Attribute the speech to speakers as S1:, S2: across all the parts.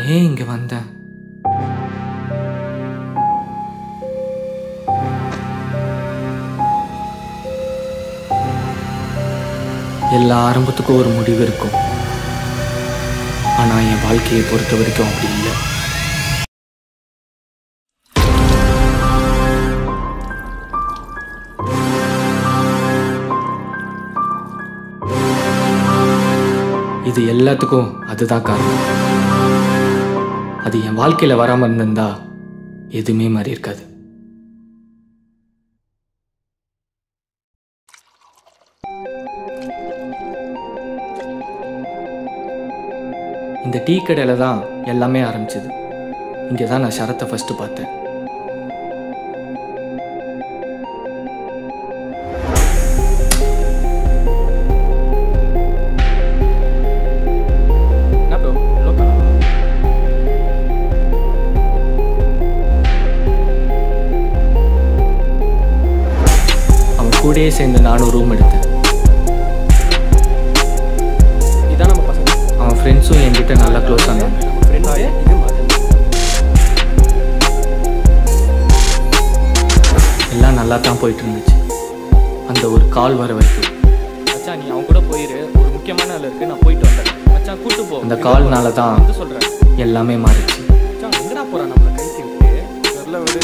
S1: ஏன் இங்க வந்தேன் எல்லா ஆரம்பத்துக்கும் ஒரு முடிவு இருக்கும் ஆனா என் வாழ்க்கையை பொறுத்த வரைக்கும் அப்படி இல்லை இது எல்லாத்துக்கும் அதுதான் காரணம் அது என் வாழ்க்கையில வராம இருந்திருந்தா எதுவுமே மாறி இருக்காது இந்த டீ கடையில தான் எல்லாமே ஆரம்பிச்சது இங்கே தான் நான் சரத்தை ஃபர்ஸ்ட் பார்த்தேன் என்ன bro? local ஆ? அவன் கூடயே சேர்ந்து நானும் ரூம் எடுத்தேன்
S2: இதான் நம்ம பசங்க
S1: அவன் ஃப்ரெண்ட்ஸும் என்கிட்ட நல்லா க்ளோஸ் ஆனாங்க
S2: நம்ம ஃப்ரெண்டு இது மதன்
S1: எல்லாம் நல்லா தான் போயிட்டு இருந்துச்சு அந்த ஒரு கால் வர வரைக்கும்
S2: மச்சான் நீ அவன் கூட போயிரு ஒரு முக்கியமான வேலை இருக்கு நான் போயிட்டு வந்தேன் மச்சான் கூட்டு போ
S1: அந்த கால்னால தான்
S2: வந்து சொல்றேன்
S1: எல்லாமே மாறிச்சு
S2: மச்சான் எங்கடா போறான் நம்மள கைத்தி விட்டு தெரியல விடு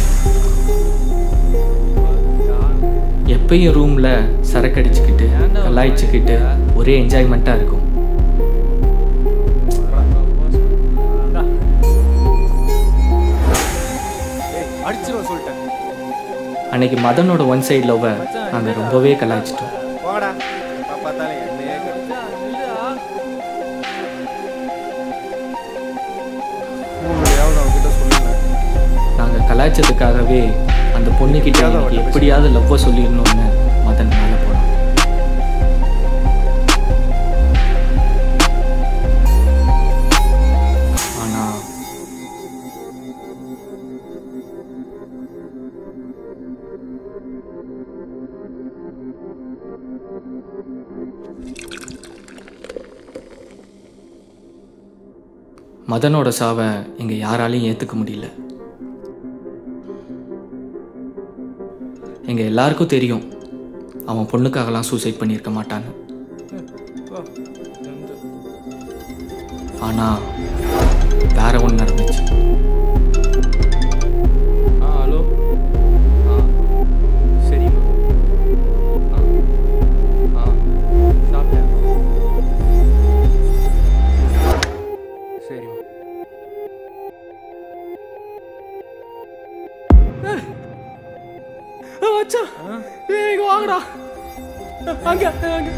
S1: எப்பயும் ரூம்ல சரக்கு அடிச்சுக்கிட்டு கலாய்ச்சிக்கிட்டு ஒரே என்ஜாய்மெண்ட்டாக இருக்கும்
S2: அடிச்சிருவேன் சொல்லிட்டேன்
S1: அன்னைக்கு மதனோட ஒன் சைடு லவ்வை நாங்கள் ரொம்பவே கலாய்ச்சிட்டோம்
S3: போடா பார்த்தாலே என்னையே மூணுலையாவது அவகிட்ட சொல்லுங்க
S1: நாங்கள் கலாய்ச்சதுக்காகவே அந்த பொண்ணுக்கிட்ட எனக்கு எப்படியாவது லவ்வை சொல்லிடணும்னு மதன் மேலே போனான் ஆனால் மதனோட சாவை எங்க யாராலையும் ஏத்துக்க முடியல எங்க எல்லாருக்கும் தெரியும் அவன் பொண்ணுக்காகலாம் சூசைட் பண்ணியிருக்க மாட்டான்னு ஆனா வேற ஒன்று நடந்துச்சு
S2: ஆ ஹலோ ஆ சரிம்மா ஆ ஆ சாப்பிட்டேன் சரிம்மா மச்சான் ஏய் இங்க வாங்கடா அங்க அங்க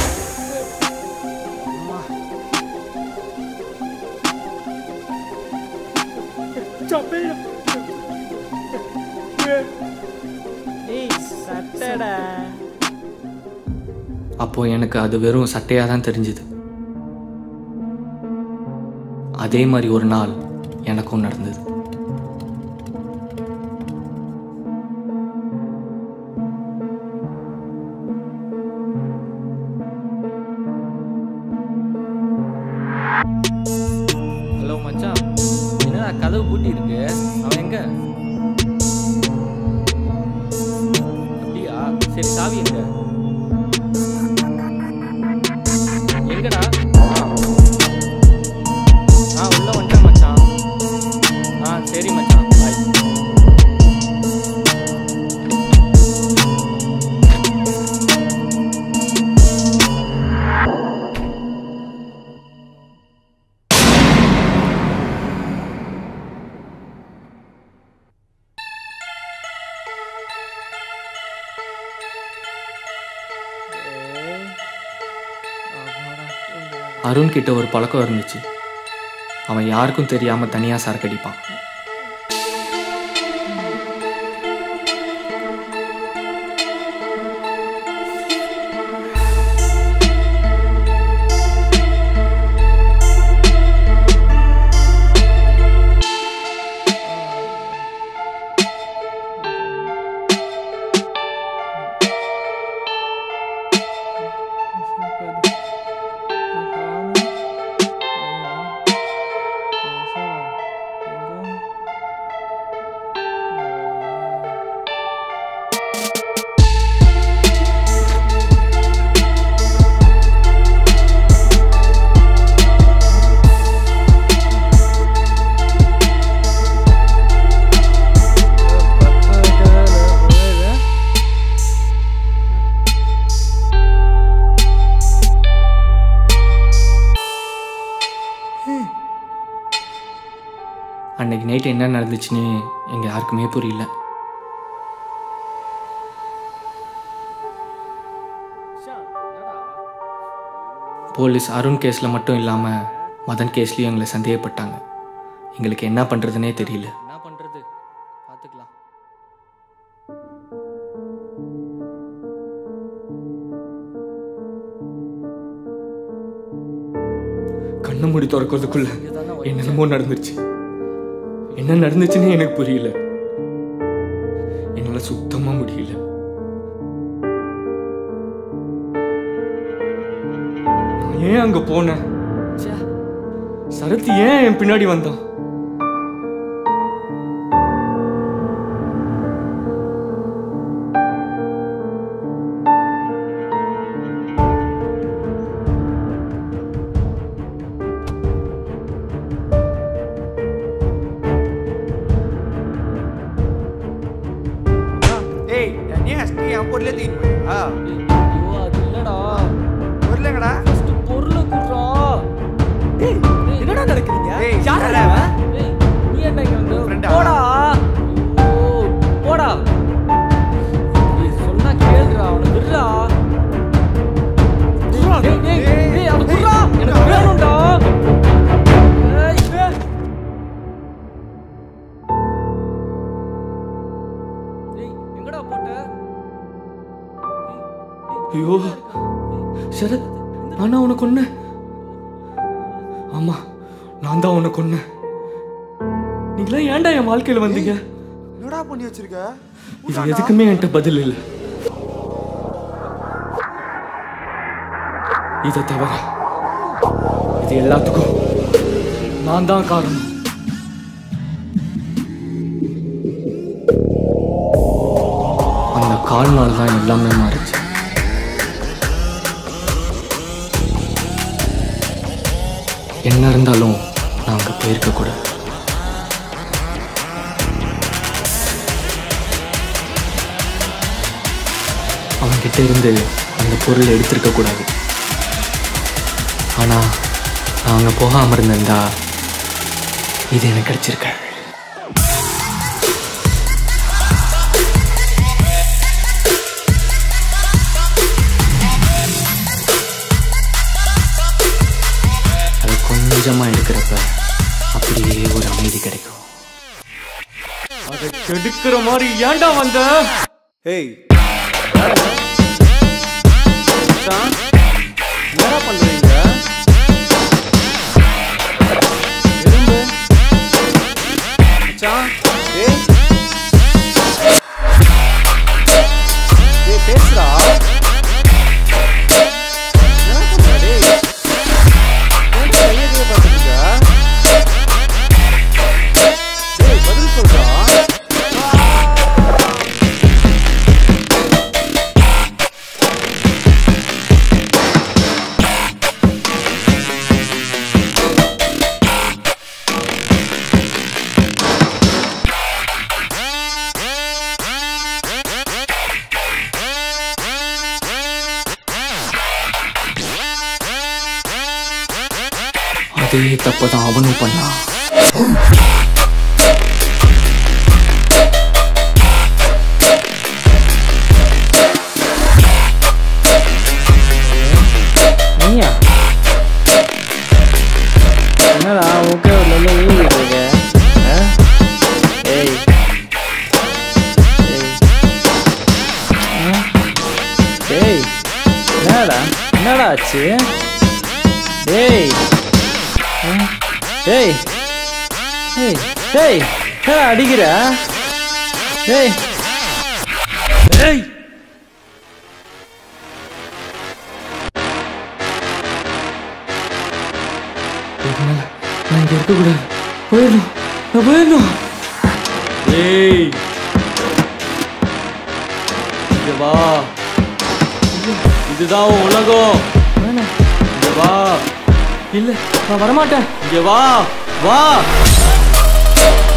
S2: சப்பையா
S3: ஏய் சட்டடா
S1: அப்போ எனக்கு அது வெறும் சட்டையாக தான் தெரிஞ்சுது அதே மாதிரி ஒரு நாள் எனக்கும் நடந்தது
S2: ஹலோ மச்சான் என்னடா கதவு பூட்டி இருக்கு அவன் எங்க அப்படியா சரி சாவி எங்க எங்கடா ஆ உள்ள வந்துட்டேன் மச்சான் ஆ சரி மச்சான் பாய்
S1: அருண் கிட்ட ஒரு பழக்கம் இருந்துச்சு அவன் யாருக்கும் தெரியாம தனியா சரக்கு அடிப்பான் அன்னைக்கு நைட்டு என்ன நடந்துச்சுன்னு எங்கள் யாருக்குமே புரியல போலீஸ் அருண் கேஸில் மட்டும் இல்லாமல் மதன் கேஸ்லேயும் எங்களை சந்தேகப்பட்டாங்க எங்களுக்கு என்ன பண்ணுறதுனே தெரியல
S2: என்ன பண்றது பார்த்துக்கலாம்
S1: கண்ணை மூடி திறக்கிறதுக்குள்ள என்னென்னமோ நடந்துருச்சு என்ன நடந்துச்சுன்னே எனக்கு புரியல என்னால சுத்தமா முடியல நான் ஏன் அங்க போனேன்
S2: ச்சே
S1: சரத் ஏன் என் பின்னாடி வந்தான்
S3: ஏய் நீ அஸ்தி என் பொருளே தீன் போயா
S2: ஏய், ஐயோ அது இல்லடா
S3: பொருளேங்கடா
S2: ஃபர்ஸ்ட் பொருளை குடுறா
S3: ஏய்
S2: என்னடா நடக்குறீங்க
S3: ஏய் யாரா
S2: ஏய் நீ என்ன இங்க வந்து
S3: Friend ஆ?
S2: போடா ஐயோ போடா ஏய் சொன்னா கேளுடா அவனை விடுடா டேய் டேய்
S3: ஏய்,
S2: டேய் அவனை
S3: ஏய்,
S2: குடுறா எனக்கு
S3: ஏய்.
S2: வேணும்டா ஏய் ஏய் எங்கடா போட்ட
S1: ஐயோ சரத் நானா உன்னை கொன்னேன் ஆமா நான் தான் உன்னை கொன்னேன் நீங்களாம் ஏன்டா என் வாழ்க்கையில வந்தீங்க
S3: என்னடா பண்ணி வச்சிருக்க
S1: இது எதுக்குமே என்கிட்ட பதில் இல்லை இதை தவிர இது எல்லாத்துக்கும் நான் தான் காரணம் அந்த கால்னால தான் எல்லாமே மாறிச்சு என்ன இருந்தாலும் நான் அங்கே போயிருக்க கூடாது அவன்கிட்ட இருந்து அந்த பொருள் எடுத்திருக்க கூடாது ஆனா நான் அங்க போகாம இருந்திருந்தா இது எனக்கு கிடைச்சிருக்க அது கொஞ்சமா எடுக்கிறப்ப அப்படியே ஒரு அமைதி கிடைக்கும் அதை கெடுக்கிற மாதிரி ஏன்டா வந்த
S3: ஏய் மச்சான், என்னடா பண்றீங்க எறும்பு மச்சான், ஏய் ஏய் பேசுடா என்ன பண்ற டேய் ஏன் கையை கீழே பார்த்துட்டு இருக்க? டேய் பதில் சொல்றா
S1: அதே தப்பை தான் அவனும் பண்ணான்
S2: நீயா என்னடா ஓகே ஒரு நல்ல ஊழிட்டு இருக்க ஆ? ஏய் ஏய் ஆ? ஏய் என்னடா என்னடா ஆச்சு ஏய் ஆ? ஏய் ஏய் ஏய் என்னடா அடிக்கிற ஏய் ஏய்
S1: இதுக்கு மேல நான் இங்க இருக்கக்கூடாது போயிடணும் நான் போயிடணும் ஏய் இங்க வா இதுதான் உன் உலகம் இங்க வா
S2: இல்ல நான் வரமாட்டேன்
S1: இங்க வா வா